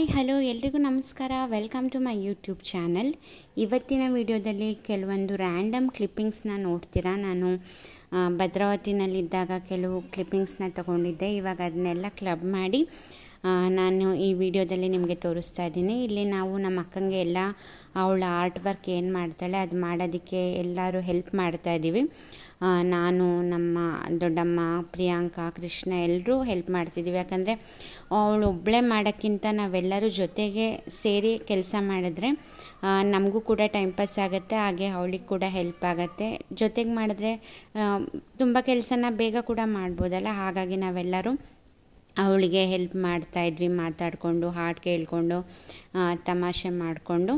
hi hello ಎಲ್ರಿಗೂ ನಮಸ್ಕಾರ welcome to my YouTube channel ಇವತ್ತಿನ ವಿಡಿಯೋದಲ್ಲಿ ಕೆಲವೊಂದು ರ್ಯಾಂಡಮ್ ಕ್ಲಿಪ್ಪಿಂಗ್ಸ್ನ ನೋಡ್ತೀರಾ ನಾನು ಆ, ಭದ್ರಾವತಿನಲ್ಲಿದ್ದಾಗ ಕೆಲವು ಕ್ಲಿಪ್ಪಿಂಗ್ಸ್ನ ತಗೊಂಡಿದ್ದೆ ಇವಾಗ ಅದನ್ನೆಲ್ಲ ಕ್ಲಬ್ ಮಾಡಿ ಆ, ನಾನು ಈ ವಿಡಿಯೋದಲ್ಲಿ ನಿಮಗೆ ತೋರಿಸ್ತಾ ಇದ್ದೀನಿ ಇಲ್ಲಿ ನಾವು ನಮ್ಮ ಅಕ್ಕಂಗೆ ಎಲ್ಲ ಅವಳ ಆರ್ಟ್ ವರ್ಕ್ ಏನು ಮಾಡ್ತಾಳೆ ಅದು ಮಾಡೋದಕ್ಕೆ ಎಲ್ಲರೂ ಹೆಲ್ಪ್ ಮಾಡ್ತಾ ಇದ್ದೀವಿ ಆ, ನಾನು ನಮ್ಮ ದೊಡ್ಡಮ್ಮ ಪ್ರಿಯಾಂಕಾ ಕೃಷ್ಣ ಎಲ್ಲರೂ ಹೆಲ್ಪ್ ಮಾಡ್ತಿದ್ದೀವಿ ಯಾಕಂದರೆ ಅವಳು ಒಬ್ಬಳೇ ಮಾಡೋಕ್ಕಿಂತ ನಾವೆಲ್ಲರೂ ಜೊತೆಗೆ ಸೇರಿ ಕೆಲಸ ಮಾಡಿದ್ರೆ ನಮಗೂ ಕೂಡ ಟೈಮ್ ಪಾಸ್ ಆಗುತ್ತೆ ಹಾಗೆ ಅವಳಿಗೆ ಕೂಡ ಹೆಲ್ಪ್ ಆಗುತ್ತೆ ಜೊತೆಗೆ ಮಾಡಿದ್ರೆ ತುಂಬ ಕೆಲಸನ ಬೇಗ ಕೂಡ ಮಾಡ್ಬೋದಲ್ಲ ಹಾಗಾಗಿ ನಾವೆಲ್ಲರೂ ಅವಳಿಗೆ ಹೆಲ್ಪ್ ಮಾಡ್ತಾ ಇದ್ವಿ ಮಾತಾಡಿಕೊಂಡು ಹಾಡು ಕೇಳಿಕೊಂಡು ತಮಾಷೆ ಮಾಡಿಕೊಂಡು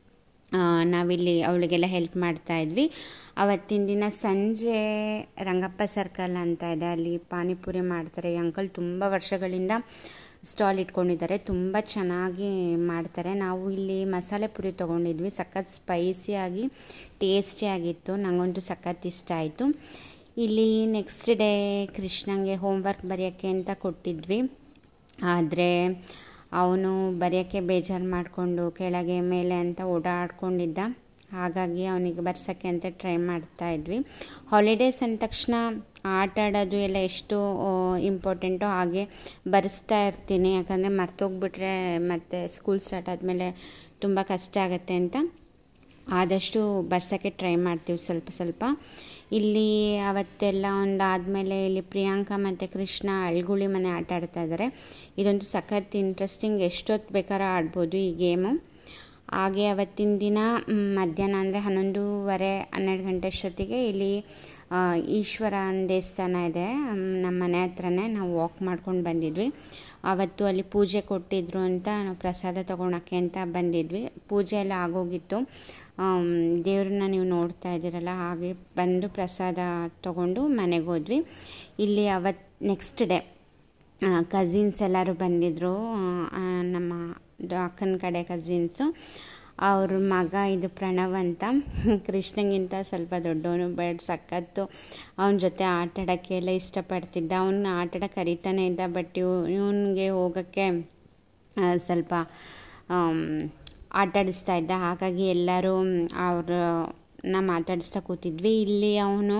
ನಾವಿಲ್ಲಿ ಅವಳಿಗೆಲ್ಲ ಹೆಲ್ಪ್ ಮಾಡ್ತಾ ಇದ್ವಿ ಅವತ್ತಿನ ದಿನ ಸಂಜೆ ರಂಗಪ್ಪ ಸರ್ಕಲ್ ಅಂತ ಇದೆ ಅಲ್ಲಿ ಪಾನಿಪುರಿ ಮಾಡ್ತಾರೆ ಈ ಅಂಕಲ್ ತುಂಬ ವರ್ಷಗಳಿಂದ ಸ್ಟಾಲ್ ಇಟ್ಕೊಂಡಿದ್ದಾರೆ ತುಂಬ ಚೆನ್ನಾಗಿ ಮಾಡ್ತಾರೆ ನಾವು ಇಲ್ಲಿ ಮಸಾಲೆ ಪುರಿ ತೊಗೊಂಡಿದ್ವಿ ಸಖತ್ ಸ್ಪೈಸಿಯಾಗಿ ಟೇಸ್ಟಿಯಾಗಿತ್ತು ನನಗಂತೂ ಸಖತ್ ಇಷ್ಟ ಆಯಿತು ಇಲ್ಲಿ ನೆಕ್ಸ್ಟ್ ಡೇ ಕೃಷ್ಣಂಗೆ ಹೋಮ್ವರ್ಕ್ ಬರೆಯೋಕ್ಕೆ ಅಂತ ಕೊಟ್ಟಿದ್ವಿ ಆದರೆ ಅವನು ಬರೆಯೋಕ್ಕೆ ಬೇಜಾರು ಮಾಡಿಕೊಂಡು ಕೆಳಗೆ ಮೇಲೆ ಅಂತ ಓಡಾಡ್ಕೊಂಡಿದ್ದ ಹಾಗಾಗಿ ಅವನಿಗೆ ಬರ್ಸೋಕ್ಕೆ ಅಂತ ಟ್ರೈ ಮಾಡ್ತಾ ಇದ್ವಿ ಹಾಲಿಡೇಸ್ ಅಂದ ತಕ್ಷಣ ಆಟ ಆಡೋದು ಎಲ್ಲ ಎಷ್ಟು ಇಂಪಾರ್ಟೆಂಟೋ ಹಾಗೆ ಬರೆಸ್ತಾ ಇರ್ತೀನಿ ಯಾಕಂದರೆ ಮರ್ತೋಗ್ಬಿಟ್ರೆ ಮತ್ತು ಸ್ಕೂಲ್ ಸ್ಟಾರ್ಟ್ ಆದಮೇಲೆ ತುಂಬ ಕಷ್ಟ ಆಗುತ್ತೆ ಅಂತ ಆದಷ್ಟು ಬರ್ಸೋಕ್ಕೆ ಟ್ರೈ ಮಾಡ್ತೀವಿ ಸ್ವಲ್ಪ ಸ್ವಲ್ಪ ಇಲ್ಲಿ ಅವತ್ತೆಲ್ಲ ಒಂದಾದಮೇಲೆ ಇಲ್ಲಿ ಪ್ರಿಯಾಂಕಾ ಮತ್ತು ಕೃಷ್ಣ ಅಳ್ಗುಳಿ ಮನೆ ಆಟ ಆಡ್ತಾ ಇದ್ದಾರೆ ಇದೊಂದು ಸಖತ್ ಇಂಟ್ರೆಸ್ಟಿಂಗ್ ಎಷ್ಟೊತ್ತು ಬೇಕಾದ್ರೂ ಆಡ್ಬೋದು ಈ ಗೇಮು ಹಾಗೆ ಅವತ್ತಿನ ದಿನ ಮ್, ಮಧ್ಯಾಹ್ನ ಅಂದರೆ ಹನ್ನೊಂದೂವರೆ ಹನ್ನೆರಡು ಗಂಟೆ ಅಷ್ಟೊತ್ತಿಗೆ ಇಲ್ಲಿ ಆ, ಈಶ್ವರನ ದೇವಸ್ಥಾನ ಇದೆ ಮ್, ನಮ್ಮ ಮನೆ ಹತ್ರನೇ ನಾವು ವಾಕ್ ಮಾಡ್ಕೊಂಡು ಬಂದಿದ್ವಿ ಅವತ್ತು ಅಲ್ಲಿ ಪೂಜೆ ಕೊಟ್ಟಿದ್ರು ಅಂತ ನಾವು ಪ್ರಸಾದ ತೊಗೊಳಕ್ಕೆ ಅಂತ ಬಂದಿದ್ವಿ ಪೂಜೆ ಎಲ್ಲ ಆಗೋಗಿತ್ತು ಆಮ್, ದೇವ್ರನ್ನ ನೀವು ನೋಡ್ತಾ ಇದ್ದೀರಲ್ಲ ಹಾಗೆ ಬಂದು ಪ್ರಸಾದ ತೊಗೊಂಡು ಮನೆಗೆ ಹೋದ್ವಿ ಇಲ್ಲಿ ಅವತ್ತು ನೆಕ್ಸ್ಟ್ ಡೇ ಕಝಿನ್ಸ್ ಎಲ್ಲರೂ ಬಂದಿದ್ದರು ಆ, ನಮ್ಮ ದ- ಅಕ್ಕನ ಕಡೆ ಕಝಿನ್ಸು ಅವ್ರ ಮಗ ಇದು ಪ್ರಣವ್ ಅಂತ ಕೃಷ್ಣಗಿಂತ ಸ್ವಲ್ಪ ದೊಡ್ಡವನು ಬಟ್ ಸಖತ್ತು ಅವನ ಜೊತೆ ಆಟ ಆಡೋಕ್ಕೆ ಎಲ್ಲ ಇಷ್ಟಪಡ್ತಿದ್ದ ಅವನ್ನ ಆಟ ಆಡೋಕೆ ಕರಿತಾನೆ ಇದ್ದ ಬಟ್ ಇವ್ ಇವನಿಗೆ ಹೋಗೋಕ್ಕೆ ಆ, ಸ್ವಲ್ಪ ಆಮ್, ಆಟಾಡಿಸ್ತಾ ಇದ್ದ ಹಾಗಾಗಿ ಎಲ್ಲರೂ ಅವ್ರ ನಾ ಮಾತಾಡಿಸ್ತಾ ಕೂತಿದ್ವಿ ಇಲ್ಲಿ ಅವನು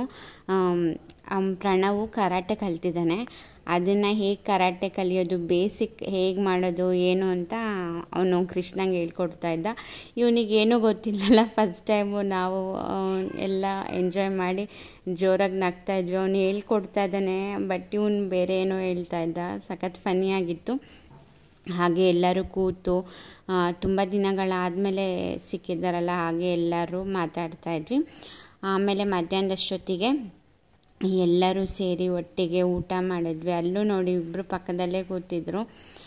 ಅವ್ನ ಪ್ರಣವು ಕರಾಟೆ ಕಲ್ತಿದ್ದಾನೆ ಅದನ್ನು ಹೇಗೆ ಕರಾಟೆ ಕಲಿಯೋದು ಬೇಸಿಕ್ ಹೇಗೆ ಮಾಡೋದು ಏನು ಅಂತ ಅವನು ಕೃಷ್ಣಂಗೆ ಹೇಳ್ಕೊಡ್ತಾ ಇದ್ದ ಇವನಿಗೇನೂ ಗೊತ್ತಿಲ್ಲಲ್ಲ ಫಸ್ಟ್ ಟೈಮು ನಾವು ಆ, ಎಲ್ಲ ಎಂಜಾಯ್ ಮಾಡಿ ಜೋರಾಗಿ ನಗ್ತಾ ಇದ್ವಿ ಅವನು ಹೇಳ್ಕೊಡ್ತಾ ಇದ್ದಾನೆ ಬಟ್ ಇವನು ಬೇರೆ ಏನೋ ಹೇಳ್ತಾ ಇದ್ದ ಸಖತ್ ಫನ್ನಿಯಾಗಿತ್ತು ಹಾಗೆ ಎಲ್ಲರೂ ಕೂತು ತುಂಬ ದಿನಗಳಾದಮೇಲೆ ಸಿಕ್ಕಿದ್ದಾರಲ್ಲ ಹಾಗೆ ಎಲ್ಲರೂ ಮಾತಾಡ್ತಾ ಇದ್ವಿ ಆಮೇಲೆ ಮಧ್ಯಾಹ್ನದಷ್ಟೊತ್ತಿಗೆ ಎಲ್ಲರೂ ಸೇರಿ ಒಟ್ಟಿಗೆ ಊಟ ಮಾಡಿದ್ವಿ ಅಲ್ಲೂ ನೋಡಿ ಇಬ್ಬರು ಪಕ್ಕದಲ್ಲೇ ಕೂತಿದ್ರು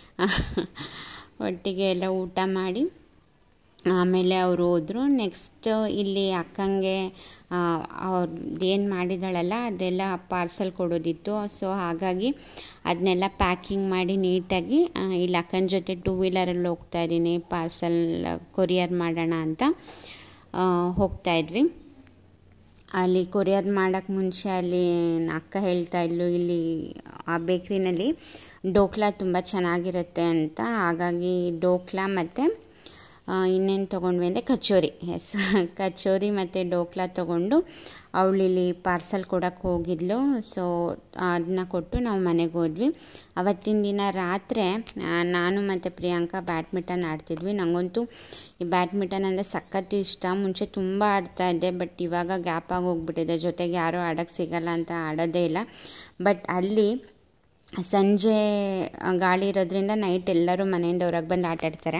ಒಟ್ಟಿಗೆ ಎಲ್ಲ ಊಟ ಮಾಡಿ ಆಮೇಲೆ ಅವರು ಹೋದರು ನೆಕ್ಸ್ಟ್ ಇಲ್ಲಿ ಅಕ್ಕಂಗೆ ಅವ್ರದ್ದು ಏನು ಮಾಡಿದಾಳಲ್ಲ ಅದೆಲ್ಲ ಪಾರ್ಸಲ್ ಕೊಡೋದಿತ್ತು ಸೊ ಹಾಗಾಗಿ ಅದನ್ನೆಲ್ಲ ಪ್ಯಾಕಿಂಗ್ ಮಾಡಿ ನೀಟಾಗಿ ಆ, ಇಲ್ಲಿ ಅಕ್ಕನ ಜೊತೆ ಟೂ ವೀಲರಲ್ಲಿ ಹೋಗ್ತಾ ಇದ್ದೀನಿ ಪಾರ್ಸಲ್ ಕೊರಿಯರ್ ಮಾಡೋಣ ಅಂತ ಆ, ಹೋಗ್ತಾ ಇದ್ವಿ ಅಲ್ಲಿ ಕೊರಿಯರ್ ಮಾಡೋಕ್ಕೆ ಮುಂಚೆ ಅಲ್ಲಿ ಅಕ್ಕ ಹೇಳ್ತಾ ಇದ್ಲು ಇಲ್ಲಿ ಆ ಬೇಕ್ರಿನಲ್ಲಿ ಡೋಕ್ಲಾ ತುಂಬ ಚೆನ್ನಾಗಿರುತ್ತೆ ಅಂತ ಹಾಗಾಗಿ ಡೋಕ್ಲಾ ಮತ್ತು ಇನ್ನೇನು ತೊಗೊಂಡ್ವಿ ಅಂದರೆ ಕಚೋರಿ ಎಸ್ ಕಚೋರಿ ಮತ್ತು ಡೋಕ್ಲಾ ತೊಗೊಂಡು ಅವಳಿಲ್ಲಿ ಪಾರ್ಸಲ್ ಕೊಡೋಕ್ಕೆ ಹೋಗಿದ್ಲು ಸೊ ಅದನ್ನ ಕೊಟ್ಟು ನಾವು ಮನೆಗೆ ಹೋದ್ವಿ ಅವತ್ತಿನ ದಿನ ರಾತ್ರಿ ಆ, ನಾನು ಮತ್ತು ಪ್ರಿಯಾಂಕಾ ಬ್ಯಾಡ್ಮಿಂಟನ್ ಆಡ್ತಿದ್ವಿ ನನಗಂತೂ ಈ ಬ್ಯಾಡ್ಮಿಂಟನ್ ಅಂದರೆ ಸಖತ್ ಇಷ್ಟ ಮುಂಚೆ ತುಂಬ ಆಡ್ತಾ ಇದ್ದೆ ಬಟ್ ಇವಾಗ ಗ್ಯಾಪ್ ಆಗಿ ಹೋಗ್ಬಿಟ್ಟಿದೆ ಜೊತೆಗೆ ಯಾರೂ ಆಡೋಕ್ಕೆ ಸಿಗಲ್ಲ ಅಂತ ಆಡೋದೇ ಇಲ್ಲ ಬಟ್ ಅಲ್ಲಿ ಸಂಜೆ ಆ, ಗಾಳಿ ಇರೋದ್ರಿಂದ ನೈಟ್ ಎಲ್ಲರೂ ಮನೆಯಿಂದ ಹೊರಗೆ ಬಂದು ಆಟ ಆಡ್ತಾರೆ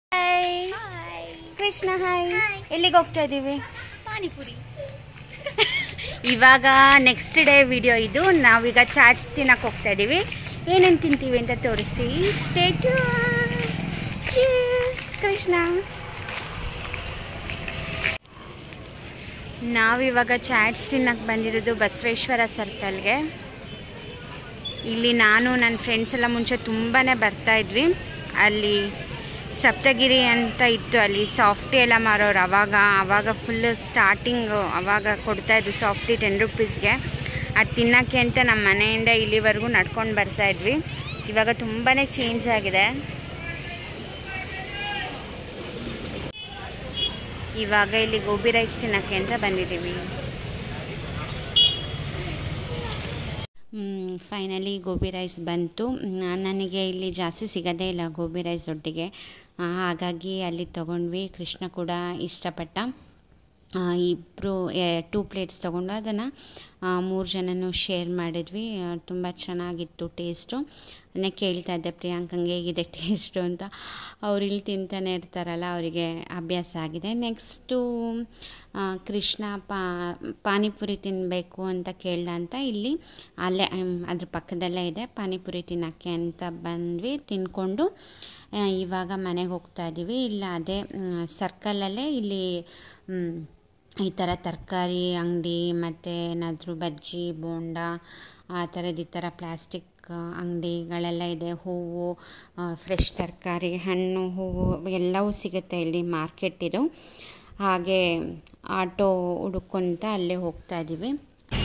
ಕೃಷ್ಣ ಹಾಯ್ ಎಲ್ಲಿಗೆ ಹೋಗ್ತಾ ಇದ್ದೀವಿ ಪಾನಿಪುರಿ ಇವಾಗ ನೆಕ್ಸ್ಟ್ ಡೇ ವಿಡಿಯೋ ಇದು ನಾವೀಗ ಚಾಟ್ಸ್ ತಿನ್ನಕ್ಕೆ ಹೋಗ್ತಾ ಇದ್ದೀವಿ ಏನೇನು ತಿಂತೀವಿ ಅಂತ ತೋರಿಸ್ತೀವಿ ಸ್ಟೇಟ್ ಚೀಸ್ ಕೃಷ್ಣ ನಾವಿವಾಗ ಚಾಟ್ಸ್ ತಿನ್ನಕ್ಕೆ ಬಂದಿರೋದು ಬಸವೇಶ್ವರ ಸರ್ಕಲ್ಗೆ ಇಲ್ಲಿ ನಾನು ನನ್ನ ಫ್ರೆಂಡ್ಸ್ ಎಲ್ಲ ಮುಂಚೆ ತುಂಬಾ ಬರ್ತಾ ಇದ್ವಿ ಅಲ್ಲಿ ಸಪ್ತಗಿರಿ ಅಂತ ಇತ್ತು ಅಲ್ಲಿ ಸಾಫ್ಟಿ ಎಲ್ಲ ಮಾರೋರು ಅವಾಗ ಅವಾಗ ಫುಲ್ ಸ್ಟಾರ್ಟಿಂಗು ಅವಾಗ ಕೊಡ್ತಾಯಿದ್ರು ಸಾಫ್ಟಿ ಟೆನ್ ರುಪೀಸ್ಗೆ ಅದು ತಿನ್ನೋಕ್ಕೆ ಅಂತ ನಮ್ಮ ಮನೆಯಿಂದ ಇಲ್ಲಿವರೆಗೂ ನಡ್ಕೊಂಡು ಬರ್ತಾ ಇದ್ವಿ ಇವಾಗ ತುಂಬಾ ಚೇಂಜ್ ಆಗಿದೆ ಇವಾಗ ಇಲ್ಲಿ ಗೋಬಿ ರೈಸ್ ತಿನ್ನೋಕ್ಕೆ ಅಂತ ಬಂದಿದ್ದೀವಿ ಫೈನಲಿ ಗೋಬಿ ರೈಸ್ ಬಂತು ನ- ನನಗೆ ಇಲ್ಲಿ ಜಾಸ್ತಿ ಸಿಗೋದೇ ಇಲ್ಲ ಗೋಬಿ ರೈಸ್ ಒಟ್ಟಿಗೆ ಆ, ಹಾಗಾಗಿ ಅಲ್ಲಿ ತೊಗೊಂಡ್ವಿ ಕೃಷ್ಣ ಕೂಡ ಇಷ್ಟಪಟ್ಟ ಇಬ್ಬರು ಟೂ ಪ್ಲೇಟ್ಸ್ ತೊಗೊಂಡು ಅದನ್ನು ಮೂರು ಜನನೂ ಶೇರ್ ಮಾಡಿದ್ವಿ ತುಂಬ ಚೆನ್ನಾಗಿತ್ತು ಟೇಸ್ಟು ಅದನ್ನೇ ಕೇಳ್ತಾ ಇದ್ದೆ ಪ್ರಿಯಾಂಕಂಗೆ ಹೇಗಿದೆ ಟೇಸ್ಟು ಅಂತ ಅವ್ರು ಇಲ್ಲಿ ತಿಂತಾನೆ ಇರ್ತಾರಲ್ಲ ಅವರಿಗೆ ಅಭ್ಯಾಸ ಆಗಿದೆ ನೆಕ್ಸ್ಟು ಕೃಷ್ಣ ಪಾ ಪಾನಿಪುರಿ ತಿನ್ನಬೇಕು ಅಂತ ಕೇಳ್ದ ಅಂತ ಇಲ್ಲಿ ಅಲ್ಲೇ ಮ್, ಅದ್ರ ಪಕ್ಕದಲ್ಲೇ ಇದೆ ಪಾನಿಪುರಿ ತಿನ್ನೋಕ್ಕೆ ಅಂತ ಬಂದ್ವಿ ತಿನ್ಕೊಂಡು ಆ, ಇವಾಗ ಮನೆಗೆ ಹೋಗ್ತಾ ಇದ್ದೀವಿ ಇಲ್ಲ ಅದೇ ಸರ್ಕಲಲ್ಲೇ ಇಲ್ಲಿ ಮ್, ಈ ಥರ ತರಕಾರಿ ಅಂಗಡಿ ಮತ್ತು ಏನಾದರೂ ಬಜ್ಜಿ ಬೋಂಡ ಆ ಥರದ್ದು ಈ ಥರ ಪ್ಲಾಸ್ಟಿಕ್ ಅಂಗಡಿಗಳೆಲ್ಲ ಇದೆ ಹೂವು ಫ್ರೆಶ್ ತರಕಾರಿ ಹಣ್ಣು ಹೂವು ಎಲ್ಲವೂ ಸಿಗುತ್ತೆ ಇಲ್ಲಿ ಮಾರ್ಕೆಟ್ ಇದು ಹಾಗೆ ಆಟೋ ಹುಡುಕೊಂತ ಅಲ್ಲೇ ಹೋಗ್ತಾ ಇದ್ದೀವಿ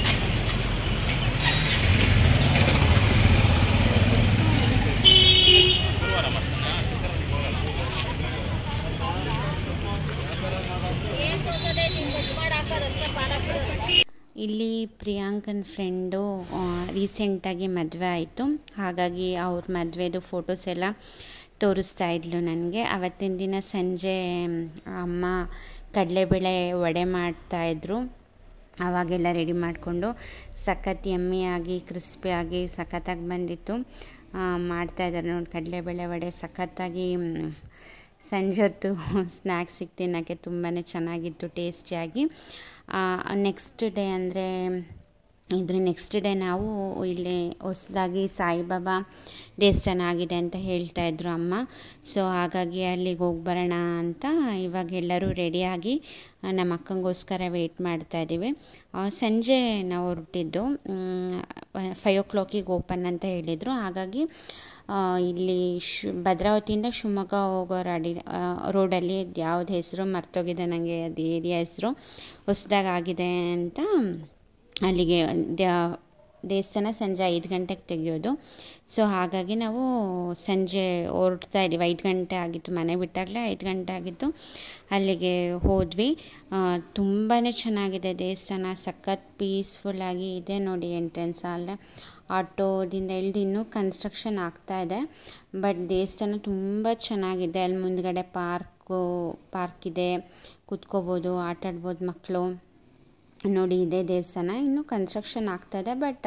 ಇಲ್ಲಿ ಪ್ರಿಯಾಂಕನ್ ಫ್ರೆಂಡು ರೀಸೆಂಟಾಗಿ ಮದುವೆ ಆಯಿತು ಹಾಗಾಗಿ ಅವ್ರ ಮದುವೆದು ಫೋಟೋಸ್ ಎಲ್ಲ ತೋರಿಸ್ತಾ ಇದ್ಲು ನನಗೆ ಅವತ್ತಿನ ದಿನ ಸಂಜೆ ಮ್, ಅಮ್ಮ ಕಡಲೆಬೇಳೆ ವಡೆ ಮಾಡ್ತಾಯಿದ್ರು ಆವಾಗೆಲ್ಲ ರೆಡಿ ಮಾಡಿಕೊಂಡು ಸಖತ್ ಎಮ್ಮಿಯಾಗಿ ಕ್ರಿಸ್ಪಿಯಾಗಿ ಸಖತ್ತಾಗಿ ಬಂದಿತ್ತು ಆ, ಮಾಡ್ತಾಯಿದ್ದಾರೆ ನೋಡಿ ಕಡಲೆಬೇಳೆ ವಡೆ ಸಖತ್ತಾಗಿ ಮ್, ಸಂಜೆ ಹೊತ್ತು ಸ್ನ್ಯಾಕ್ಸಿಗೆ ತಿನ್ನೋಕ್ಕೆ ತುಂಬಾ ಚೆನ್ನಾಗಿತ್ತು ಟೇಸ್ಟಿಯಾಗಿ ನೆಕ್ಸ್ಟ್ ಡೇ ಅಂದರೆ ಇದ್ರ ನೆಕ್ಸ್ಟ್ ಡೇ ನಾವು ಇಲ್ಲಿ ಹೊಸದಾಗಿ ಸಾಯಿಬಾಬಾ ದೇವಸ್ಥಾನ ಆಗಿದೆ ಅಂತ ಹೇಳ್ತಾ ಇದ್ರು ಅಮ್ಮ ಸೊ ಹಾಗಾಗಿ ಅಲ್ಲಿಗೆ ಹೋಗಿ ಬರೋಣ ಅಂತ ಇವಾಗ ಎಲ್ಲರೂ ರೆಡಿಯಾಗಿ ನಮ್ಮ ಅಕ್ಕಂಗೋಸ್ಕರ ವೆಯ್ಟ್ ಮಾಡ್ತಾ ಇದ್ದೀವಿ ಆ, ಸಂಜೆ ನಾವು ಹೊರಟಿದ್ದು ಫೈವ್ ಓ ಕ್ಲಾಕಿಗೆ ಓಪನ್ ಅಂತ ಹೇಳಿದರು ಹಾಗಾಗಿ ಆ, ಇಲ್ಲಿ ಶು ಭದ್ರಾವತಿಯಿಂದ ಶಿವಮೊಗ್ಗ ಹೋಗೋ ರಾಡಿ ಆ, ರೋಡಲ್ಲಿ ಯಾವ್ದು ಹೆಸರು ಮರ್ತೋಗಿದೆ ನನಗೆ ಅದು ಏರಿಯಾ ಹೆಸರು ಹೊಸ್ದಾಗಿ ಆಗಿದೆ ಅಂತ ಅಲ್ಲಿಗೆ ದ್ಯಾ- ದೇವಸ್ಥಾನ ಸಂಜೆ ಐದು ಗಂಟೆಗೆ ತೆಗೆಯೋದು ಸೊ ಹಾಗಾಗಿ ನಾವು ಸಂಜೆ ಹೊರಡ್ತಾ ಇದ್ದೀವಿ ಐದು ಗಂಟೆ ಆಗಿತ್ತು ಮನೆ ಬಿಟ್ಟಾಗಲೇ ಐದು ಗಂಟೆ ಆಗಿತ್ತು ಅಲ್ಲಿಗೆ ಹೋದ್ವಿ ತುಂಬಾ ಚೆನ್ನಾಗಿದೆ ದೇವಸ್ಥಾನ ಸಖತ್ ಪೀಸ್ಫುಲ್ಲಾಗಿ ಇದೆ ನೋಡಿ ಎಂಟ್ರೆನ್ಸ್ ಅಲ್ಲೇ ಆಟೋದಿಂದ ಇಳ್ದು ಇನ್ನೂ ಕನ್ಸ್ಟ್ರಕ್ಷನ್ ಆಗ್ತಾ ಇದೆ ಬಟ್ ದೇವಸ್ಥಾನ ತುಂಬ ಚೆನ್ನಾಗಿದೆ ಅಲ್ಲಿ ಮುಂದ್ಗಡೆ ಪಾರ್ಕು ಪಾರ್ಕ್ ಇದೆ ಕೂತ್ಕೋಬೋದು ಆಟ ಆಡ್ಬೋದು ಮಕ್ಕಳು ನೋಡಿ ಇದೇ ದೇವಸ್ಥಾನ ಇನ್ನೂ ಕನ್ಸ್ಟ್ರಕ್ಷನ್ ಆಗ್ತಾಯಿದೆ ಬಟ್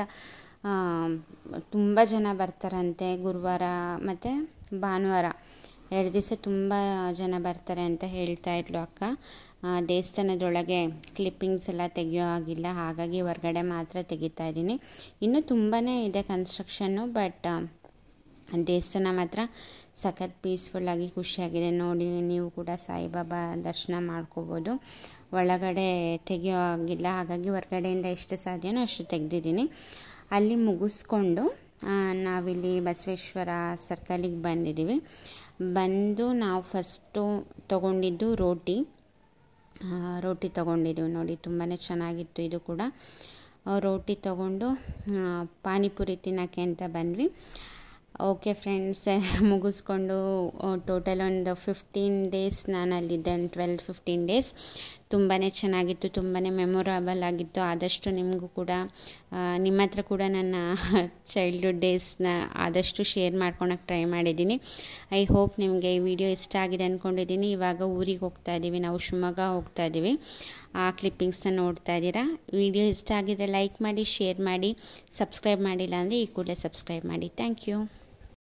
ತುಂಬ ಜನ ಬರ್ತಾರಂತೆ ಗುರುವಾರ ಮತ್ತು ಭಾನುವಾರ ಎರಡು ದಿವಸ ತುಂಬ ಜನ ಬರ್ತಾರೆ ಅಂತ ಹೇಳ್ತಾ ಇದ್ಲು ಅಕ್ಕ ಆ, ದೇವಸ್ಥಾನದೊಳಗೆ ಕ್ಲಿಪ್ಪಿಂಗ್ಸ್ ಎಲ್ಲ ತೆಗಿಯೋ ಆಗಿಲ್ಲ ಹಾಗಾಗಿ ಹೊರ್ಗಡೆ ಮಾತ್ರ ತೆಗಿತಾ ಇದ್ದೀನಿ ಇನ್ನೂ ತುಂಬಾ ಇದೆ ಕನ್ಸ್ಟ್ರಕ್ಷನ್ನು ಬಟ್ ದೇವಸ್ಥಾನ ಮಾತ್ರ ಸಖತ್ ಪೀಸ್ಫುಲ್ಲಾಗಿ ಖುಷಿಯಾಗಿದೆ ನೋಡಿ ನೀವು ಕೂಡ ಸಾಯಿಬಾಬಾ ದರ್ಶನ ಮಾಡ್ಕೋಬೋದು ಒಳಗಡೆ ತೆಗಿಯೋ ಆಗಿಲ್ಲ ಹಾಗಾಗಿ ಹೊರಗಡೆಯಿಂದ ಎಷ್ಟು ಸಾಧ್ಯನೋ ಅಷ್ಟು ತೆಗೆದಿದ್ದೀನಿ ಅಲ್ಲಿ ಮುಗಿಸ್ಕೊಂಡು ಆ, ನಾವಿಲ್ಲಿ ಬಸವೇಶ್ವರ ಸರ್ಕಲಿಗೆ ಬಂದಿದ್ದೀವಿ ಬಂದು ನಾವು ಫಸ್ಟು ತೊಗೊಂಡಿದ್ದು ರೋಟಿ ಆ, ರೋಟಿ ತೊಗೊಂಡಿದ್ದೀವಿ ನೋಡಿ ತುಂಬಾ ಚೆನ್ನಾಗಿತ್ತು ಇದು ಕೂಡ ಆ, ರೋಟಿ ತೊಗೊಂಡು ಆ, ಪಾನಿಪುರಿ ತಿನ್ನೋಕ್ಕೆ ಅಂತ ಬಂದ್ವಿ ಓಕೆ ಫ್ರೆಂಡ್ಸ್ ಮುಗಿಸ್ಕೊಂಡು ಟೋಟಲ್ ಒಂದು ಫಿಫ್ಟೀನ್ ಡೇಸ್ ನಾನು ಅಲ್ಲಿದ್ದೆ ಟ್ವೆಲ್ ಫಿಫ್ಟೀನ್ ಡೇಸ್ ತುಂಬಾ ಚೆನ್ನಾಗಿತ್ತು ತುಂಬಾ ಮೆಮೊರಬಲ್ ಆಗಿತ್ತು ಆದಷ್ಟು ನಿಮಗೂ ಕೂಡ ಆ, ನಿಮ್ಮ ಹತ್ರ ಕೂಡ ನನ್ನ ಚೈಲ್ಡ್ಹುಡ್ ಡೇಸ್ನ ಆದಷ್ಟು ಶೇರ್ ಮಾಡ್ಕೊಳಕ್ಕೆ ಟ್ರೈ ಮಾಡಿದ್ದೀನಿ ಐ ಹೋಪ್ ನಿಮಗೆ ಈ ವಿಡಿಯೋ ಇಷ್ಟ ಆಗಿದೆ ಅಂದ್ಕೊಂಡಿದ್ದೀನಿ ಇವಾಗ ಊರಿಗೆ ಹೋಗ್ತಾ ಇದ್ದೀವಿ ನಾವು ಶಿವಮೊಗ್ಗ ಹೋಗ್ತಾ ಇದ್ದೀವಿ ಆ ಕ್ಲಿಪ್ಪಿಂಗ್ಸ್ನ ನೋಡ್ತಾ ಇದ್ದೀರಾ ವಿಡಿಯೋ ಇಷ್ಟ ಆಗಿದ್ರೆ ಲೈಕ್ ಮಾಡಿ ಶೇರ್ ಮಾಡಿ ಸಬ್ಸ್ಕ್ರೈಬ್ ಮಾಡಿಲ್ಲ ಅಂದರೆ ಈ ಕೂಡಲೇ ಸಬ್ಸ್ಕ್ರೈಬ್ ಮಾಡಿ ಥ್ಯಾಂಕ್ ಯು